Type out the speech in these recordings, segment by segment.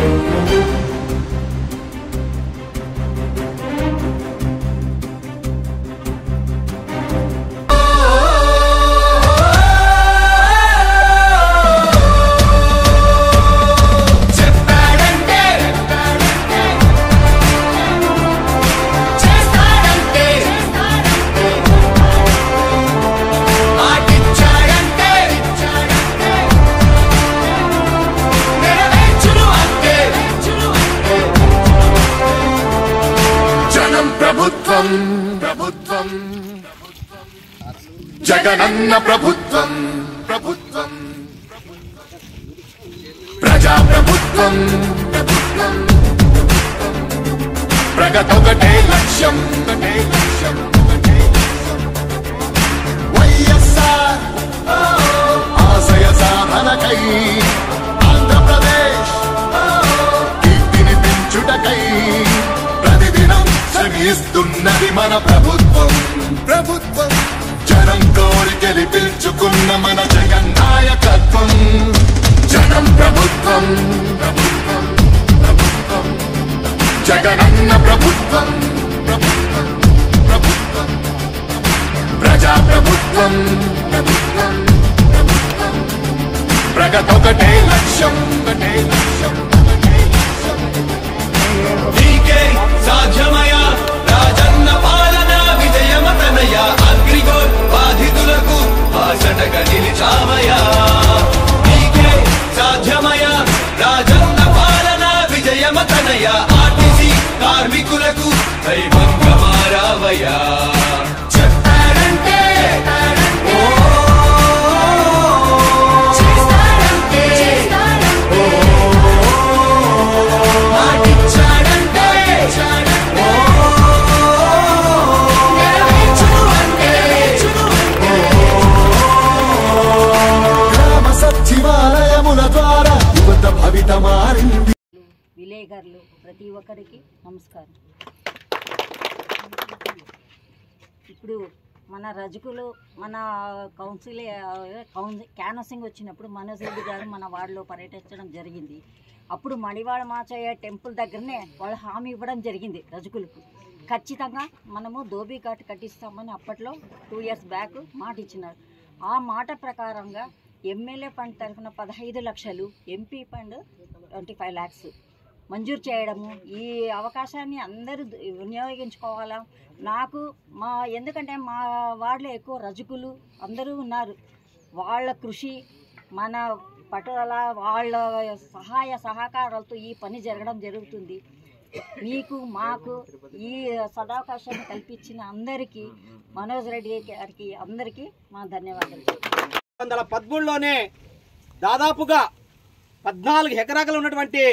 చెప్పాడంటే చేస్తాడంటే మాటిచ్చాడంటే నెరవేర్చును అంతే జనం ప్రభుత్వం ప్రభుత్వం జగనన్న ప్రభుత్వం ప్రభుత్వం ప్రజా ప్రభుత్వం ప్రభుత్వం ప్రగతొకటే లక్ష్యం ఒకటే లక్ష్యం ఒకటే లక్ష్యం. వైఎస్ఆర్ ఓ, ఆశయ సాధనకై ఆంధ్రప్రదేశ్ ఓ, కీర్తిని పెంచుటకై ప్రతిదినం శ్రమిస్తున్నది మన ప్రభుత్వం ప్రభుత్వం జనం కోరి గెలిపించుకున్న మన జగన్ నాయకత్వం జనం ప్రభుత్వం ప్రభుత్వం ప్రభుత్వం జగనన్న ప్రభుత్వం ప్రభుత్వం ప్రభుత్వం ప్రజా ప్రభుత్వం ప్రభుత్వం ప్రభుత్వం ప్రగతొకటే లక్ష్యం ఒకటే లక్ష్యం ఒకటే లక్ష్యం నీకే సాధ్యమయా రాజన్న పాలన విజయమతనయ అగ్రిగోల్ బాధితులకు బాసటగా నిలిచామయా నీకే సాధ్యమయా రాజన్న పాలన విజయమతనయ ఆర్టీసీ కార్మికులకు దైవంగా మారావయ్యా చెప్పాడంటే చేస్తాడంటే మాటిచ్చాడంటే నెరవేర్చును అంతే గ్రామ సచివాలయముల ద్వారా యువత భవిత మారింది విలేకరులు ప్రతి ఒక్కరికి నమస్కారం ఇప్పుడు మన రజకులు మన కౌన్సిల్ కౌన్సిల్ క్యానసింగ్ వచ్చినప్పుడు మనోజ్ రెడ్డి గారు మన వార్డులో పర్యటించడం జరిగింది అప్పుడు మడివాడ మాచయ్య టెంపుల్ దగ్గరనే వాళ్ళు హామీ ఇవ్వడం జరిగింది రజకులకు ఖచ్చితంగా మనము దోబీ ఘాట్ కట్టిస్తామని అప్పట్లో టూ ఇయర్స్ బ్యాక్ మాట ఇచ్చినారు ఆ మాట ప్రకారంగా ఎమ్మెల్యే ఫండ్ తరఫున పదహైదు లక్షలు MP fund twenty five lakhs మంజూరు చేయడము ఈ అవకాశాన్ని అందరూ ద- వినియోగించుకోవాలా నాకు మా ఎందుకంటే మా వార్డులో ఎక్కువ రజకులు అందరూ ఉన్నారు వాళ్ళ కృషి మన పట్టుదల వాళ్ళ సహాయ సహకారాలతో ఈ పని జరగడం జరుగుతుంది మీకు మాకు ఈ సదావకాశాన్ని కల్పించిన అందరికీ మనోజ్ రెడ్డి గారికి అందరికీ మా ధన్యవాదాలు వందల పదమూడులోనే దాదాపుగా పద్నాలుగు ఎకరాలు ఉన్నటువంటి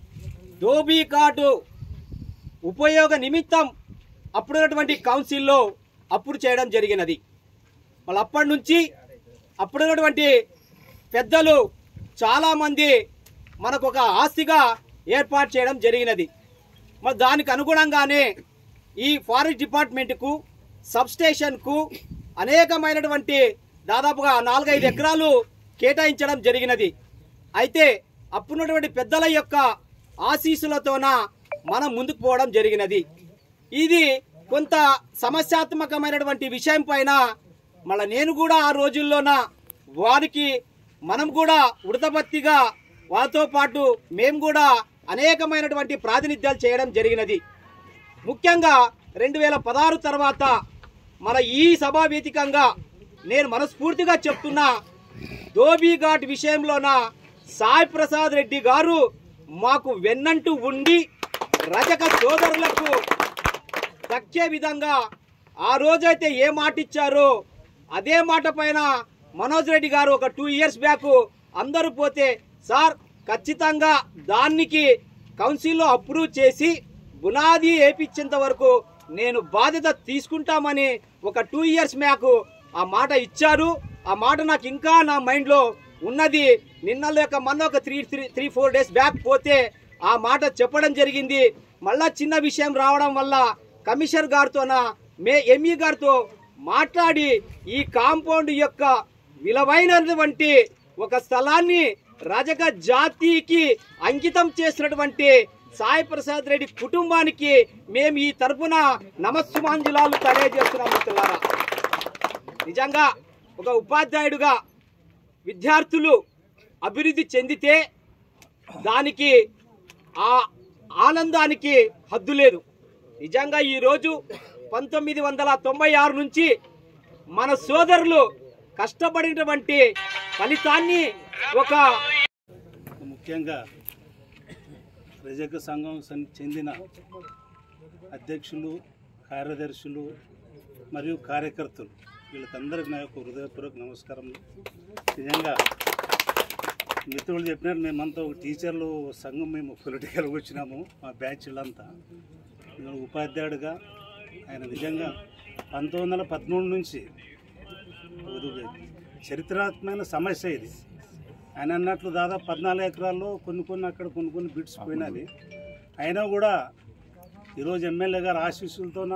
దోబీఘాటు ఉపయోగ నిమిత్తం అప్పుడున్నటువంటి కౌన్సిల్లో అప్పుడు చేయడం జరిగినది వాళ్ళు అప్పటి నుంచి అప్పుడున్నటువంటి పెద్దలు చాలామంది మనకు ఒక ఆస్తిగా ఏర్పాటు చేయడం జరిగినది మరి దానికి అనుగుణంగానే ఈ ఫారెస్ట్ డిపార్ట్మెంట్కు సబ్స్టేషన్కు అనేకమైనటువంటి దాదాపుగా నాలుగైదు ఎకరాలు కేటాయించడం జరిగినది అయితే అప్పుడున్నటువంటి పెద్దల యొక్క ఆశీస్సులతోన మనం ముందుకు పోవడం జరిగినది ఇది కొంత సమస్యాత్మకమైనటువంటి విషయం పైన మళ్ళీ నేను కూడా ఆ రోజుల్లోన వారికి మనం కూడా ఉడతబత్తిగా వారితో పాటు మేము కూడా అనేకమైనటువంటి ప్రాతినిధ్యాలు చేయడం జరిగినది ముఖ్యంగా రెండు వేల పదహారు తర్వాత మన ఈ సభా వేదికంగా నేను మనస్ఫూర్తిగా చెప్తున్నా ధోబీఘాట్ విషయంలోన సాయి ప్రసాద్ రెడ్డి గారు మాకు వెన్నంటూ ఉండి రజక సోదరులకు దక్కే విధంగా ఆ రోజైతే ఏ మాట ఇచ్చారో అదే మాట పైన మనోజ్ రెడ్డి గారు ఒక టూ ఇయర్స్ బ్యాక్ అందరూ పోతే సార్ ఖచ్చితంగా దానికి కౌన్సిల్లో అప్రూవ్ చేసి బునాది వేపించేంత వరకు నేను బాధ్యత తీసుకుంటామని ఒక టూ ఇయర్స్ బ్యాక్ ఆ మాట ఇచ్చారు ఆ మాట నాకు ఇంకా నా మైండ్లో ఉన్నది నిన్న లేక మొన్న ఒక three three three four days back పోతే ఆ మాట చెప్పడం జరిగింది మళ్ళా చిన్న విషయం రావడం వల్ల కమిషనర్ గారితోన మే ఎంఈ గారితో మాట్లాడి ఈ కాంపౌండ్ యొక్క విలువైనటువంటి ఒక స్థలాన్ని రజక జాతికి అంకితం చేసినటువంటి సాయి ప్రసాద్ రెడ్డి కుటుంబానికి మేము ఈ తరపున నమస్సుమాంజలాలు తెలియజేస్తున్నాం మిత్రులారా నిజంగా ఒక ఉపాధ్యాయుడుగా విద్యార్థులు అభివృద్ధి చెందితే దానికి ఆ ఆనందానికి హద్దు లేదు నిజంగా ఈరోజు పంతొమ్మిది వందల తొంభై ఆరు నుంచి మన సోదరులు కష్టపడినటువంటి ఫలితాన్ని ఒక ముఖ్యంగా రజక సంఘం సన్- చెందిన అధ్యక్షులు కార్యదర్శులు మరియు కార్యకర్తలు వీళ్ళకందరికీ నా యొక్క హృదయపూర్వక నమస్కారం నిజంగా మిత్రులు చెప్పినట్టు మేమంతా ఒక టీచర్లు సంఘం మేము పొలిటికల్గా వచ్చినాము మా బ్యాచ్లంతా నేను ఉపాధ్యాయుడిగా ఆయన నిజంగా పంతొమ్మిది వందల పదమూడు నుంచి ఇది చరిత్రాత్మకమైన సమస్య ఇది ఆయన అన్నట్లు దాదాపు పద్నాలుగు ఎకరాల్లో కొన్ని కొన్ని అక్కడ కొన్ని కొన్ని బిట్స్ పోయినది అయినా కూడా ఈరోజు ఎమ్మెల్యే గారు ఆశీస్సులతోన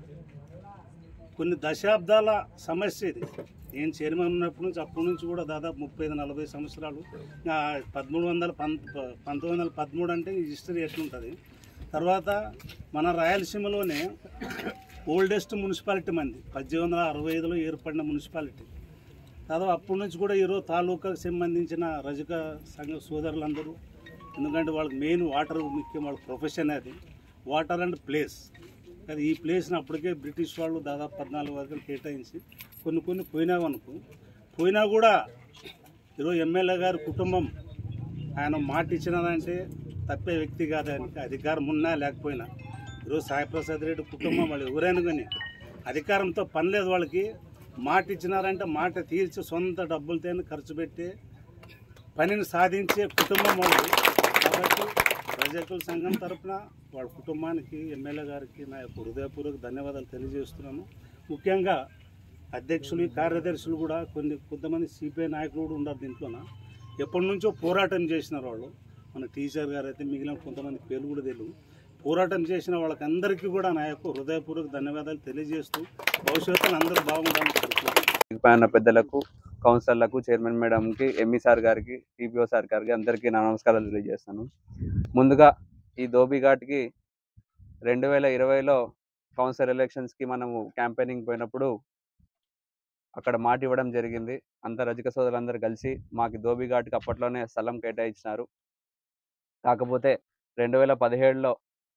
కొన్ని దశాబ్దాల సమస్య ఇది నేను చైర్మన్ ఉన్నప్పటి నుంచి అప్పటి నుంచి కూడా దాదాపు ముప్పై ఐదు నలభై సంవత్సరాలు ఆ పదమూడు వందల పం పంతొమ్మిది వందల పదమూడు అంటే ఈ హిస్టరీ ఎట్లుంటుంది తర్వాత మన రాయలసీమలోనే ఓల్డెస్ట్ మున్సిపాలిటీ మంది పద్దెనిమిది వందల అరవై ఐదులో ఏర్పడిన మున్సిపాలిటీ దాదాపు అప్పటి నుంచి కూడా ఈరోజు తాలూకాకు సంబంధించిన రజక సంఘ సోదరులందరూ ఎందుకంటే వాళ్ళకి మెయిన్ వాటర్ ముఖ్యం వాళ్ళ ప్రొఫెషన్ అది వాటర్ అండ్ ప్లేస్ అది ఈ ప్లేస్ని అప్పటికే బ్రిటిష్ వాళ్ళు దాదాపు పద్నాలుగు వరకు కేటాయించి కొన్ని కొన్ని పోయినావు అనుకో పోయినా కూడా ఈరోజు ఎమ్మెల్యే గారి కుటుంబం ఆయన మాట ఇచ్చినారంటే తప్పే వ్యక్తి కాదు ఆయనకి అధికారం ఉన్నా లేకపోయినా ఈరోజు సాయిప్రసాద్ రెడ్డి కుటుంబం వాళ్ళు ఎవరైనా కానీ అధికారంతో పని లేదు వాళ్ళకి మాట ఇచ్చినారంటే మాట తీర్చి సొంత డబ్బులతో ఖర్చు పెట్టి పనిని సాధించే కుటుంబం వాళ్ళు కాబట్టి ప్రజాకుల సంఘం తరపున వాళ్ళ కుటుంబానికి ఎమ్మెల్యే గారికి నా యొక్క హృదయపూర్వక ధన్యవాదాలు తెలియజేస్తున్నాను ముఖ్యంగా అధ్యక్షులు కార్యదర్శులు కూడా కొన్ని కొంతమంది సిపిఐ నాయకులు కూడా ఉన్నారు దీంట్లోన ఎప్పటి నుంచో పోరాటం చేసినారు వాళ్ళు మన టీచర్ గారు అయితే మిగిలిన కొంతమంది పేర్లు కూడా తెలియదు పోరాటం చేసిన వాళ్ళకందరికీ కూడా నా యొక్క హృదయపూర్వక ధన్యవాదాలు తెలియజేస్తూ భవిష్యత్తులో అందరూ బాగుండాలని కోరుకుంటున్నాను పైన పెద్దలకు కౌన్సిలర్లకు చైర్మన్ మేడంకి ఎంఈ సార్ గారికి టీపీఓ సార్ గారికి అందరికీ నా నమస్కారాలు తెలియజేస్తాను ముందుగా ఈ ధోబిఘాట్కి రెండు వేల ఇరవైలో కౌన్సిలర్ ఎలక్షన్స్కి మనము క్యాంపెయినింగ్ పోయినప్పుడు అక్కడ మాట ఇవ్వడం జరిగింది అంత రజక సోదరులందరూ కలిసి మాకు ధోబిఘాట్కి అప్పట్లోనే స్థలం కేటాయించినారు కాకపోతే రెండు వేల పదిహేడులో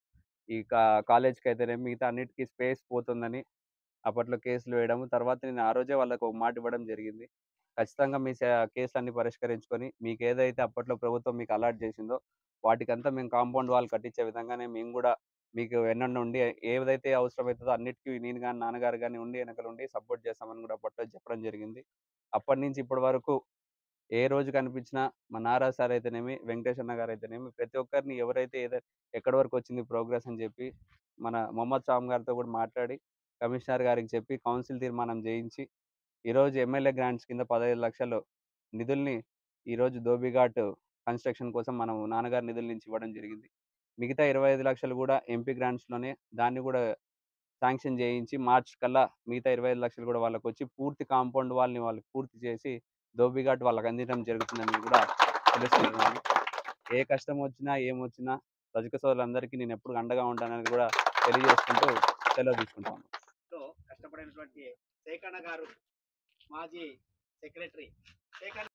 ఈ కా కాలేజ్కి అయితేనే మిగతా అన్నిటికీ స్పేస్ పోతుందని అప్పట్లో కేసులు వేయడం తర్వాత నేను ఆ రోజే వాళ్ళకు ఒక మాట ఇవ్వడం జరిగింది ఖచ్చితంగా మీ సే- కేసులన్నీ పరిష్కరించుకొని మీకు ఏదైతే అప్పట్లో ప్రభుత్వం మీకు అలాట్ చేసిందో వాటికంతా మేము కాంపౌండ్ వాల్ కట్టించే విధంగానే మేము కూడా మీకు వెన్నండి ఉండి ఏదైతే అవసరమవుతుందో అన్నిటికీ నేను కానీ నాన్నగారు కానీ ఉండి వెనకలు ఉండి సపోర్ట్ చేస్తామని కూడా అప్పట్లో చెప్పడం జరిగింది అప్పటి నుంచి ఇప్పటి వరకు ఏ రోజు కనిపించినా మా నారా సార్ అయితేనేమి వెంకటేష్ అన్న గారు అయితేనేమి ప్రతి ఒక్కరిని ఎవరైతే ఏదైతే ఎక్కడి వరకు వచ్చింది ప్రోగ్రెస్ అని చెప్పి మన మొహమ్మద్ సామ్ గారితో కూడా మాట్లాడి కమిషనర్ గారికి చెప్పి కౌన్సిల్ తీర్మానం చేయించి ఈరోజు ఎమ్మెల్యే గ్రాంట్స్ కింద పదహైదు లక్షలు నిధుల్ని ఈరోజు ధోబిఘాట్ కన్స్ట్రక్షన్ కోసం మనం నాన్నగారి నిధుల నుంచి ఇవ్వడం జరిగింది మిగతా ఇరవై ఐదు లక్షలు కూడా ఎంపీ గ్రాంట్స్లోనే దాన్ని కూడా శాంక్షన్ చేయించి మార్చ్ కల్లా మిగతా ఇరవై ఐదు లక్షలు కూడా వాళ్ళకి వచ్చి పూర్తి కాంపౌండ్ వాళ్ళని వాళ్ళకి పూర్తి చేసి ధోబిఘాట్ వాళ్ళకి అందించడం జరుగుతుందని కూడా తెలుసుకుంటున్నాను ఏ కష్టం వచ్చినా ఏమొచ్చినా రజక సోదరులందరికీ నేను ఎప్పుడు అండగా ఉంటానని కూడా తెలియజేసుకుంటూ సెలవు తీసుకుంటాను లో కష్టపడినటువంటి శేఖన్న గారు మాజీ సెక్రటరీ శేఖర్